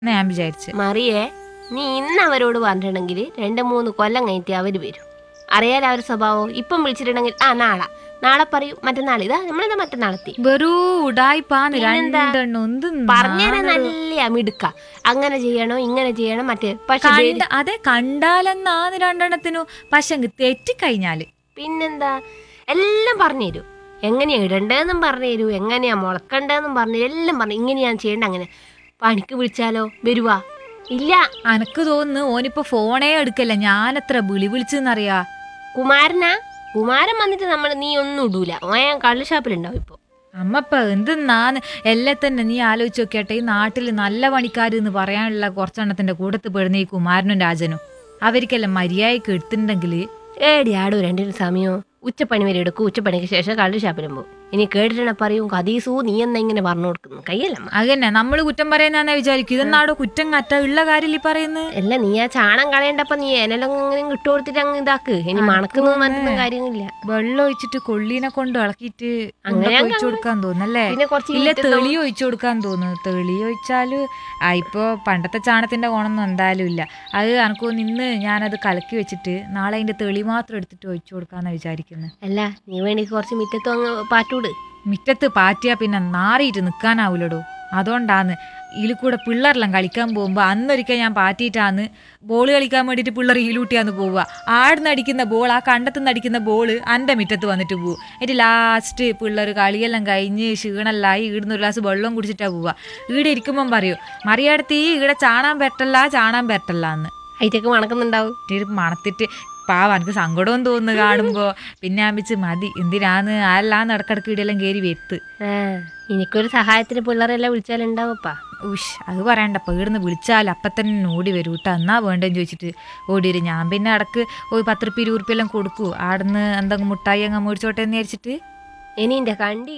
എന്ന് ഞാൻ വിചാരിച്ചു മറിയേ നീ ഇന്ന് അവരോട് പറഞ്ഞിട്ടുണ്ടെങ്കിൽ രണ്ട് മൂന്ന് കൊല്ലം കഴിഞ്ഞിട്ട് അവര് വരും അറിയാലോ അവരുടെ സ്വഭാവം ഇപ്പം വിളിച്ചിട്ടുണ്ടെങ്കിൽ ആ നാളെ നാളെ പറയും മറ്റന്നാൾ ഇതാ നമ്മളിതാ മറ്റന്നാളെത്തി വെറൂ ഉടായിപ്പാന്ന് പിന്നെന്താ? രണ്ടെണ്ണം എന്ത് പറഞ്ഞാൽ നാണോ? നല്ല മിടുക്ക അങ്ങനെ ചെയ്യണോ ഇങ്ങനെ ചെയ്യണം മറ്റേ പക്ഷെ കണ്ട അതെ കണ്ടാലെന്നാന്ന് രണ്ടെണ്ണത്തിനു പക്ഷെ തെറ്റിക്കഴിഞ്ഞാല് പിന്നെന്താ എല്ലാം പറഞ്ഞു തരും എങ്ങനെയാ ഇടണ്ടേന്നും പറഞ്ഞു തരൂ എങ്ങനെയാ മുളക്കണ്ടേന്നും പറഞ്ഞു തരും എല്ലാം പറഞ്ഞു ഇങ്ങനെയാണ് ചെയ്യേണ്ട അങ്ങനെ പണിക്ക് വിളിച്ചാലോ വരുവാ ഇല്ല അനക്ക് തോന്നുന്നു ഓനിപ്പോ ഫോണേ എടുക്കല്ല ഞാനെത്ര വിളി വിളിച്ചെന്നറിയാ കുമാരനാ കുമാരൻ വന്നിട്ട് നമ്മൾ നീ ഒന്നും ഇടൂല ഓൻ കള്ളു ഷാപ്പിലുണ്ടാവും ഇപ്പൊ അമ്മപ്പ എന്തെന്നാന്ന് എല്ലാം തന്നെ നീ ആലോചിച്ച് നോക്കിയാട്ടെ ഈ നാട്ടിൽ നല്ല പണിക്കാർ എന്ന് പറയാനുള്ള കുറച്ചെണ്ണത്തിന്റെ കൂട്ടത്ത് പെടുന്ന ഈ കുമാരനും രാജനും അവർക്കെല്ലാം മര്യാദക്ക് എടുത്തിട്ടുണ്ടെങ്കിൽ ഏടി ആടൂ രണ്ടിനും സമയം ഉച്ചപ്പണി വരെ എടുക്കും ഉച്ചപ്പണിക്ക് ശേഷം കള്ളു ഷാപ്പിലും പോകും ഇനി കേട്ടിട്ടുണ്ടെ പറയും കദീസു നീ എന്നാ ഇങ്ങനെ പറഞ്ഞു കൊടുക്കുന്നു കയ്യല്ലമ്മ അതന്നെ നമ്മൾ കുറ്റം പറയുന്ന വിചാരിക്കും ഇതെന്നാടോ കുറ്റം കറ്റ ഉള്ള കാര്യമില്ല ഈ പറയുന്നത് അല്ല നീ ആ ചാണം കളയണ്ടപ്പ നീ എന്നെല്ലാം ഇങ്ങനെ ഇട്ട് കൊടുത്തിട്ട് അങ്ങ് ഇതാക്ക് ഇനി മണക്കുന്നു മറ്റൊന്നും കാര്യമില്ല വെള്ളം ഒഴിച്ചിട്ട് കൊള്ളീനെ കൊണ്ട് ഇളക്കിയിട്ട് അങ്ങനെ ഉണ്ടൊക്കെ ഒഴിച്ചു കൊടുക്കാൻ തോന്നല്ലേ പിന്നെ കുറച്ച് ഇല്ല കഴിഞ്ഞിട്ട് തെളി ഒഴിച്ചു കൊടുക്കാൻ തോന്നുന്നു തെളി ഒഴിച്ചാല് ആ ഇപ്പൊ പണ്ടത്തെ ചാണത്തിന്റെ ഗുണമൊന്നും എന്തായാലും ഇല്ല അത് എനക്ക് തോന്നുന്നു ഇന്ന് ഞാനത് കലക്കി വെച്ചിട്ട് നാളെ അതിന്റെ തെളി മാത്രം എടുത്തിട്ട് ഒഴിച്ചു കൊടുക്കാന്നാ വിചാരിക്കുന്നത് അല്ല നീ വേണ്ടി കുറച്ച് മിറ്റത്തും അങ്ങ് പാറ്റൂട് മിറ്റത്ത് പാറ്റിയാ പിന്നെ നാറിയിട്ട് നിൽക്കാനാവൂലടോ അതുകൊണ്ടാന്ന് ഇതിൽ കൂടെ പിള്ളേരെല്ലാം കളിക്കാൻ പോകുമ്പോൾ അന്നൊരിക്കൽ ഞാൻ പാറ്റിയിട്ടാന്ന് ബോൾ കളിക്കാൻ വേണ്ടിയിട്ട് പിള്ളേർ ഈലൂട്ടിയാന്ന് പോവുക ആടുന്ന് അടിക്കുന്ന ബോൾ ആ കണ്ടത്തുനിന്ന് അടിക്കുന്ന ബോൾ എൻ്റെ മിറ്റത്ത് വന്നിട്ട് പോകും എന്നിട്ട് ലാസ്റ്റ് പിള്ളേർ കളിയെല്ലാം കഴിഞ്ഞ് ക്ഷീണല്ലായി ഈടുന്ന് ഒരു ഗ്ലാസ് വെള്ളം കുടിച്ചിട്ടാ പോവുക ഈടെ ഇരിക്കുമ്പം പറയൂ മറിയടത്ത് ഈ ഈടെ ചാണാൻ പറ്റല്ല ചാണാൻ പറ്റല്ല എന്ന് അതിറ്റൊക്കെ മണക്കുന്നുണ്ടാവും എന്നിട്ട് മണത്തിട്ട് പാവ എനിക്ക് സങ്കടവും തോന്നുന്നു കാണുമ്പോൾ പിന്നെ ഞാൻ വെച്ച് മതി എന്തിനാന്ന് ആരെല്ലാന്ന് ഇടക്കിടക്ക് ഇടയെല്ലാം കയറി വെത്ത് ആ എനിക്കൊരു സഹായത്തിന് പിള്ളേരെല്ലാം വിളിച്ചാലുണ്ടാവപ്പാ ഉഷ് അത് പറയണ്ട പേടുന്ന് വിളിച്ചാൽ അപ്പം തന്നെ ഓടി വരും കേട്ടോ എന്നാ വേണ്ടെന്ന് ചോദിച്ചിട്ട് ഓടി വരും ഞാൻ പിന്നെ ഇടക്ക് ഒരു പത്ത് റുപ്യ ഇരുപത് റുപ്യ എല്ലാം കൊടുക്കൂ ആടുന്ന് എന്തെങ്കിലും മുട്ടായി അങ്ങ് മേടിച്ചോട്ടെ എന്ന് വിചാരിച്ചിട്ട് ഇനി എന്റെ കണ്ടി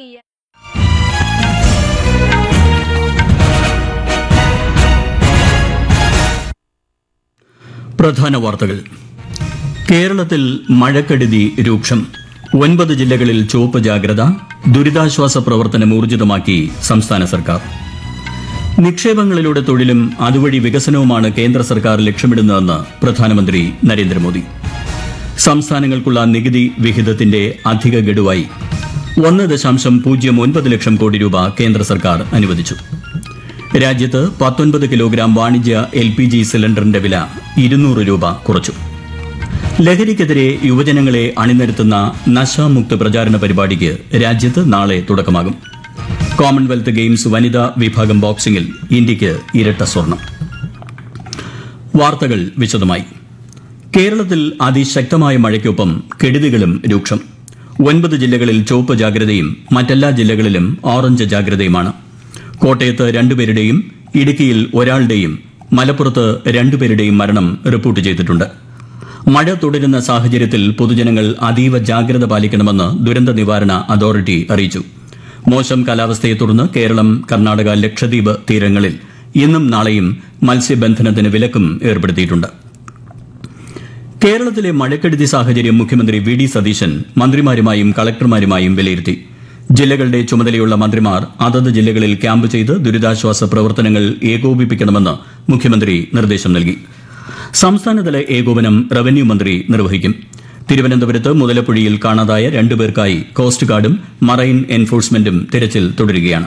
പ്രധാന വാർത്തകൾ കേരളത്തിൽ മഴക്കെടുതി രൂക്ഷം ഒൻപത് ജില്ലകളിൽ ചുവപ്പ് ജാഗ്രത ദുരിതാശ്വാസ പ്രവർത്തനം ഊർജിതമാക്കി സംസ്ഥാന സർക്കാർ നിക്ഷേപങ്ങളിലൂടെ തൊഴിലും അതുവഴി വികസനവുമാണ് കേന്ദ്ര സർക്കാർ ലക്ഷ്യമിടുന്നതെന്ന് പ്രധാനമന്ത്രി നരേന്ദ്രമോദി സംസ്ഥാനങ്ങൾക്കുള്ള നികുതി വിഹിതത്തിന്റെ അധിക ഗഡുവായി ഒന്ന് ദശാംശം പൂജ്യം ഒൻപത് ലക്ഷം കോടി രൂപ കേന്ദ്ര സർക്കാർ അനുവദിച്ചു രാജ്യത്ത് പത്തൊൻപത് കിലോഗ്രാം വാണിജ്യ എൽ പി ജി സിലിണ്ടറിന്റെ വില ഇരുന്നൂറ് രൂപ കുറച്ചു ലഹരിക്കെതിരെ യുവജനങ്ങളെ അണിനിരത്തുന്ന നശാമുക്ത പ്രചാരണ പരിപാടിക്ക് രാജ്യത്ത് നാളെ തുടക്കമാകും കോമൺവെൽത്ത് ഗെയിംസ് വനിതാ വിഭാഗം ബോക്സിംഗിൽ ഇന്ത്യയ്ക്ക് ഇരട്ട സ്വർണം വാർത്തകൾ വിശദമായി കേരളത്തിൽ അതിശക്തമായ മഴയ്ക്കൊപ്പം കെടുതികളും രൂക്ഷം ഒൻപത് ജില്ലകളിൽ ചുവപ്പ് ജാഗ്രതയും മറ്റെല്ലാ ജില്ലകളിലും ഓറഞ്ച് ജാഗ്രതയുമാണ് കോട്ടയത്ത് രണ്ടുപേരുടെയും ഇടുക്കിയിൽ ഒരാളുടെയും മലപ്പുറത്ത് രണ്ടുപേരുടെയും മരണം റിപ്പോർട്ട് ചെയ്തിട്ടുണ്ട് മഴ തുടരുന്ന സാഹചര്യത്തിൽ പൊതുജനങ്ങൾ അതീവ ജാഗ്രത പാലിക്കണമെന്ന് ദുരന്ത നിവാരണ അതോറിറ്റി അറിയിച്ചു മോശം കാലാവസ്ഥയെ തുടർന്ന് കേരളം കർണാടക ലക്ഷദ്വീപ് തീരങ്ങളിൽ ഇന്നും നാളെയും മത്സ്യബന്ധനത്തിന് വിലക്കും ഏർപ്പെടുത്തിയിട്ടുണ്ട് കേരളത്തിലെ മഴക്കെടുതി സാഹചര്യം മുഖ്യമന്ത്രി വി ഡി സതീശൻ മന്ത്രിമാരുമായും കളക്ടർമാരുമായും വിലയിരുത്തി ജില്ലകളുടെ ചുമതലയുള്ള മന്ത്രിമാർ അതത് ജില്ലകളിൽ ക്യാമ്പ് ചെയ്ത് ദുരിതാശ്വാസ പ്രവർത്തനങ്ങൾ ഏകോപിപ്പിക്കണമെന്ന് മുഖ്യമന്ത്രി നിർദ്ദേശം നൽകി സംസ്ഥാനതല ഏകോപനം റവന്യൂ മന്ത്രി നിർവഹിക്കും തിരുവനന്തപുരത്ത് മുതലപ്പുഴയിൽ കാണാതായ രണ്ടുപേർക്കായി കോസ്റ്റ് ഗാർഡും മറൈൻ എൻഫോഴ്സ്മെന്റും തിരച്ചിൽ തുടരുകയാണ്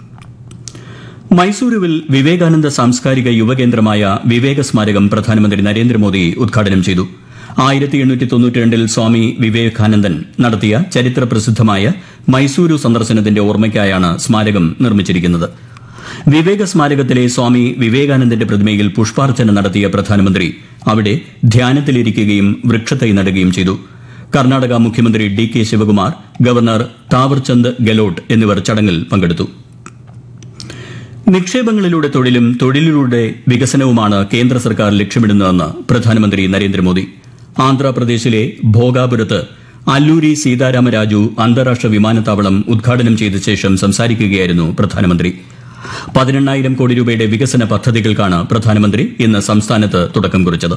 മൈസൂരുവിൽ വിവേകാനന്ദ സാംസ്കാരിക യുവകേന്ദ്രമായ വിവേക സ്മാരകം പ്രധാനമന്ത്രി നരേന്ദ്രമോദി ഉദ്ഘാടനം ചെയ്തു ആയിരത്തി എണ്ണൂറ്റി തൊണ്ണൂറ്റിരണ്ടിൽ സ്വാമി വിവേകാനന്ദൻ നടത്തിയ ചരിത്ര പ്രസിദ്ധമായ മൈസൂരു സന്ദർശനത്തിന്റെ ഓർമ്മയ്ക്കായാണ് സ്മാരകം നിർമ്മിച്ചിരിക്കുന്നത് വിവേക സ്മാരകത്തിലെ സ്വാമി വിവേകാനന്ദന്റെ പ്രതിമയിൽ പുഷ്പാർച്ചന നടത്തിയ പ്രധാനമന്ത്രി അവിടെ ധ്യാനത്തിലിരിക്കുകയും വൃക്ഷത്തൈ നടുകയും ചെയ്തു കർണാടക മുഖ്യമന്ത്രി D K Shivakumar governor Thawarchand Gehlot എന്നിവർ ചടങ്ങിൽ പങ്കെടുത്തു നിക്ഷേപങ്ങളിലൂടെ തൊഴിലും തൊഴിലിലൂടെ വികസനവുമാണ് കേന്ദ്ര സർക്കാർ ലക്ഷ്യമിടുന്നതെന്ന് പ്രധാനമന്ത്രി നരേന്ദ്രമോദി ആന്ധ്രാപ്രദേശിലെ ഭോഗാപുരത്ത് അല്ലൂരി സീതാരാമരാജു അന്താരാഷ്ട്ര വിമാനത്താവളം ഉദ്ഘാടനം ചെയ്ത ശേഷം സംസാരിക്കുകയായിരുന്നു പ്രധാനമന്ത്രി പതിനെണ്ണായിരം കോടി രൂപയുടെ വികസന പദ്ധതികൾക്കാണ് പ്രധാനമന്ത്രി ഇന്ന് സംസ്ഥാനത്ത് തുടക്കം കുറിച്ചത്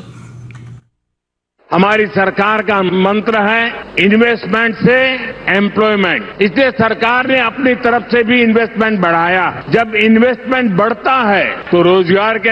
हमारी सरकार का मंत्र है इन्वेस्टमेंट से एम्प्लॉयमेंट इसलिए सरकार ने अपनी तरफ से भी इन्वेस्टमेंट बढ़ाया जब इन्वेस्टमेंट बढ़ता है तो रोजगार के